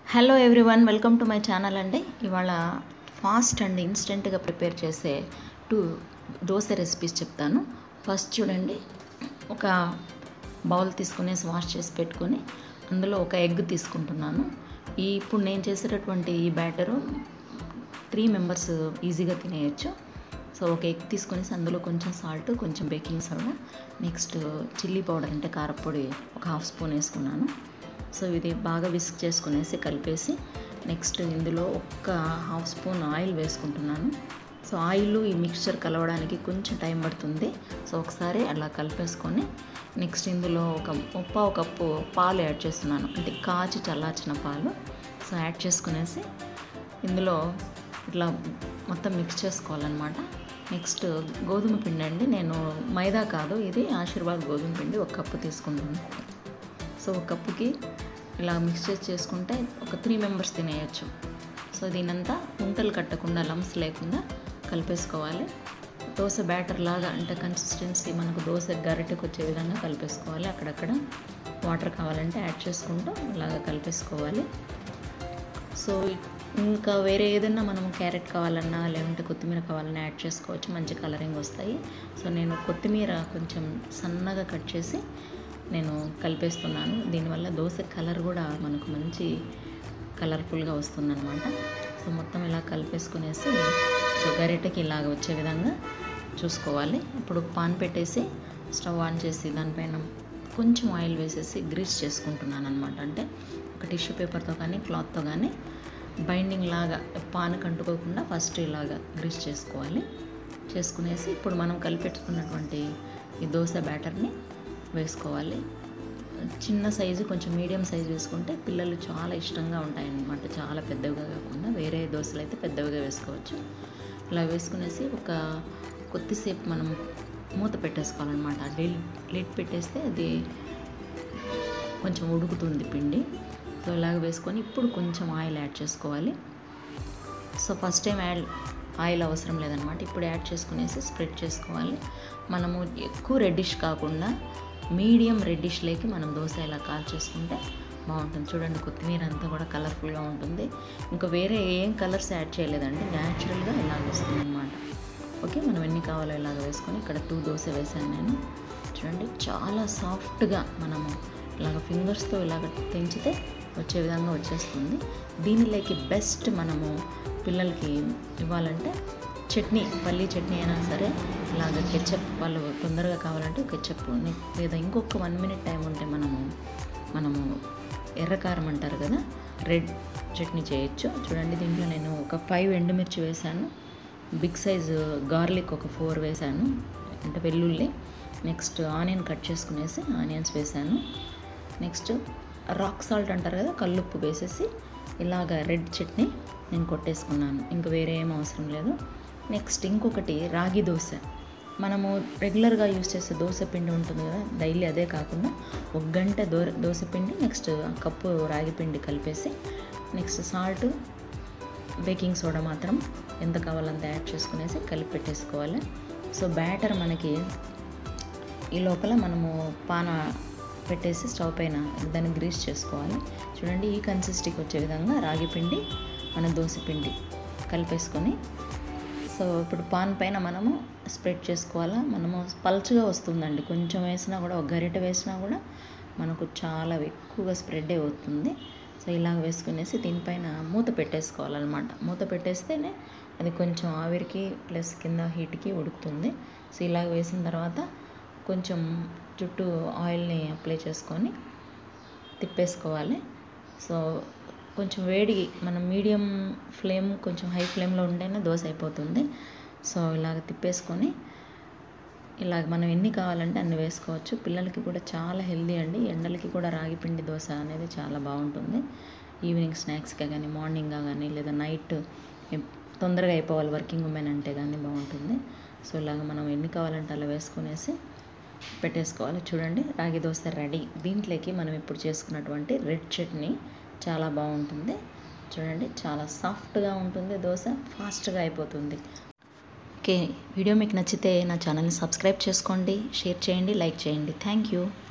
hello everyone welcome to my channel అండి ఇవాళ fast and ఇన్స్టెంట్గా ప్రిపేర్ చేసే టూ దోశ రెసిపీస్ చెప్తాను ఫస్ట్ చూడండి ఒక బౌల్ తీసుకునేసి వాష్ చేసి పెట్టుకొని అందులో ఒక ఎగ్ తీసుకుంటున్నాను ఈ ఇప్పుడు నేను చేసేటటువంటి ఈ బ్యాటరు త్రీ మెంబర్స్ ఈజీగా తినేయచ్చు సో ఒక ఎగ్ తీసుకొనేసి అందులో కొంచెం సాల్ట్ కొంచెం baking soda next chilli powder అంటే కారపొడి ఒక హాఫ్ స్పూన్ వేసుకున్నాను సో ఇది బాగా విస్క్ చేసుకునేసి కలిపేసి నెక్స్ట్ ఇందులో ఒక్క హాఫ్ స్పూన్ ఆయిల్ వేసుకుంటున్నాను సో ఆయిల్ ఈ మిక్స్చర్ కలవడానికి కొంచెం టైం పడుతుంది సో ఒకసారి అలా కలిపేసుకొని నెక్స్ట్ ఇందులో ఒక ముప్పావు కప్పు పాలు యాడ్ చేస్తున్నాను అంటే కాచి చల్లార్చిన పాలు సో యాడ్ చేసుకునేసి ఇందులో ఇట్లా మొత్తం మిక్స్ చేసుకోవాలన్నమాట నెక్స్ట్ గోధుమ పిండి అండి నేను మైదా కాదు ఇది ఆశీర్వాద్ గోధుమ పిండి ఒక కప్పు తీసుకుంటాను సో ఒక కప్పుకి ఇలా మిక్స్ చేసి చేసుకుంటే ఒక త్రీ మెంబర్స్ తినేయచ్చు సో దీనంతా ఉంటలు కట్టకుండా లమ్స్ లేకుండా కలిపేసుకోవాలి దోశ బ్యాటర్ లాగా అంటే కన్సిస్టెన్సీ మనకు దోశ గరిటెకి వచ్చే విధంగా కలిపేసుకోవాలి అక్కడక్కడ వాటర్ కావాలంటే యాడ్ చేసుకుంటూ ఇలాగా కలిపేసుకోవాలి సో ఇంకా వేరే ఏదైనా మనం క్యారెట్ కావాలన్నా లేదంటే కొత్తిమీర కావాలన్నా యాడ్ చేసుకోవచ్చు మంచి కలరింగ్ వస్తాయి సో నేను కొత్తిమీర కొంచెం సన్నగా కట్ చేసి నేను కలిపేస్తున్నాను దీనివల్ల దోశ కలర్ కూడా మనకు మంచి కలర్ఫుల్గా వస్తుందన్నమాట సో మొత్తం ఇలా కలిపేసుకునేసి సో గరిటెకి ఇలాగ వచ్చే విధంగా చూసుకోవాలి ఇప్పుడు పాన్ పెట్టేసి స్టవ్ ఆన్ చేసి దానిపైన కొంచెం ఆయిల్ వేసేసి గ్రీస్ చేసుకుంటున్నాను అనమాట అంటే ఒక టిష్యూ పేపర్తో కానీ క్లాత్తో కానీ బైండింగ్ లాగా పాన్ కంటుకోకుండా ఫస్ట్ ఇలాగా గ్రీస్ చేసుకోవాలి చేసుకునేసి ఇప్పుడు మనం కలిపెట్టుకున్నటువంటి ఈ దోశ బ్యాటర్ని వేసుకోవాలి చిన్న సైజు కొంచెం మీడియం సైజు వేసుకుంటే పిల్లలు చాలా ఇష్టంగా ఉంటాయన్నమాట చాలా పెద్దవిగా కాకుండా వేరే దోశలు అయితే పెద్దవిగా వేసుకోవచ్చు ఇలా వేసుకునేసి ఒక కొద్దిసేపు మనం మూత పెట్టేసుకోవాలన్నమాట లిడ్ లిడ్ పెట్టేస్తే అది కొంచెం ఉడుకుతుంది పిండి సో ఇలాగ వేసుకొని ఇప్పుడు కొంచెం ఆయిల్ యాడ్ చేసుకోవాలి so first time add oil అవసరం లేదనమాట ఇప్పుడు యాడ్ చేసుకునేసి స్ప్రెడ్ చేసుకోవాలి మనము ఎక్కువ రెడ్డిష్ కాకుండా మీడియం రెడ్డిష్ లేకి మనం దోశ ఇలా కాల్ చేసుకుంటే బాగుంటుంది చూడండి కొత్తిమీర అంతా కూడా కలర్ఫుల్గా ఉంటుంది ఇంకా వేరే ఏం కలర్స్ యాడ్ చేయలేదండి న్యాచురల్గా ఇలాగ వస్తుంది అనమాట ఓకే మనం ఎన్ని కావాలో ఇలాగ వేసుకొని ఇక్కడ టూ దోశ వేసాను నేను చూడండి చాలా సాఫ్ట్గా మనము ఇలాగ ఫింగర్స్తో ఇలాగ తెంచితే వచ్చే విధంగా వచ్చేస్తుంది దీనిలోకి బెస్ట్ మనము పిల్లలకి ఇవ్వాలంటే చట్నీ పల్లీ చట్నీ అయినా సరే ఇలాగ కెచ్చప్ వాళ్ళు తొందరగా కావాలంటే కెచ్చప్ లేదా ఇంకొక వన్ మినిట్ టైం ఉంటే మనము మనము ఎర్రకారం అంటారు కదా రెడ్ చట్నీ చేయొచ్చు చూడండి దీంట్లో నేను ఒక ఫైవ్ ఎండుమిర్చి వేశాను బిగ్ సైజ్ గార్లిక్ ఒక ఫోర్ వేశాను అంటే వెల్లుల్లి నెక్స్ట్ ఆనియన్ కట్ చేసుకునేసి ఆనియన్స్ వేశాను నెక్స్ట్ రాక్ సాల్ట్ అంటారు కదా కల్లుప్పు వేసేసి ఇలాగ రెడ్ చట్నీ నేను కొట్టేసుకున్నాను ఇంకా వేరే ఏం అవసరం లేదు నెక్స్ట్ ఇంకొకటి రాగి దోశ మనము రెగ్యులర్గా యూస్ చేసే దోశ పిండి ఉంటుంది కదా డైలీ అదే కాకుండా ఒక గంట దో దోశ పిండి నెక్స్ట్ కప్పు రాగి పిండి కలిపేసి నెక్స్ట్ సాల్ట్ బేకింగ్ సోడా మాత్రం ఎంత కావాలంత యాడ్ చేసుకునేసి కలిపి పెట్టేసుకోవాలి సో బ్యాటర్ మనకి ఈ లోపల మనము పాన పెట్టేసి స్టవ్ పైన దాన్ని గ్రీస్ చేసుకోవాలి చూడండి ఈ కన్సిస్టీకి వచ్చే విధంగా రాగి పిండి మన దోశ పిండి కలిపేసుకొని సో ఇప్పుడు పాన్ పైన మనము స్ప్రెడ్ చేసుకోవాలా మనము పల్చగా వస్తుందండి కొంచెం వేసినా కూడా ఒక గరిట వేసినా కూడా మనకు చాలా ఎక్కువగా స్ప్రెడ్ అవుతుంది సో ఇలాగ వేసుకునేసి దీనిపైన మూత పెట్టేసుకోవాలన్నమాట మూత పెట్టేస్తేనే అది కొంచెం ఆవిరికి ప్లస్ కింద హీట్కి ఉడుకుతుంది సో ఇలాగ వేసిన తర్వాత కొంచెం చుట్టూ ఆయిల్ని అప్లై చేసుకొని తిప్పేసుకోవాలి సో కొంచెం వేడి మనం మీడియం ఫ్లేమ్ కొంచెం హై ఫ్లేమ్లో ఉంటేనే దోశ అయిపోతుంది సో ఇలాగ తిప్పేసుకొని ఇలాగ మనం ఎన్ని కావాలంటే అన్ని వేసుకోవచ్చు పిల్లలకి కూడా చాలా హెల్దీ అండి ఎండలకి కూడా రాగి పిండి దోశ అనేది చాలా బాగుంటుంది ఈవినింగ్ స్నాక్స్గా కానీ మార్నింగ్గా కానీ లేదా నైట్ తొందరగా అయిపోవాలి వర్కింగ్ ఉమెన్ అంటే కానీ బాగుంటుంది సో ఇలాగ మనం ఎన్ని కావాలంటే అలా వేసుకునేసి పెట్టేసుకోవాలి చూడండి రాగి దోశ రెడీ దీంట్లోకి మనం ఇప్పుడు చేసుకున్నటువంటి రెడ్ చట్నీ చాలా బాగుంటుంది చూడండి చాలా సాఫ్ట్గా ఉంటుంది దోశ ఫాస్ట్గా అయిపోతుంది ఓకే వీడియో మీకు నచ్చితే నా ఛానల్ని సబ్స్క్రైబ్ చేసుకోండి షేర్ చేయండి లైక్ చేయండి థ్యాంక్ యూ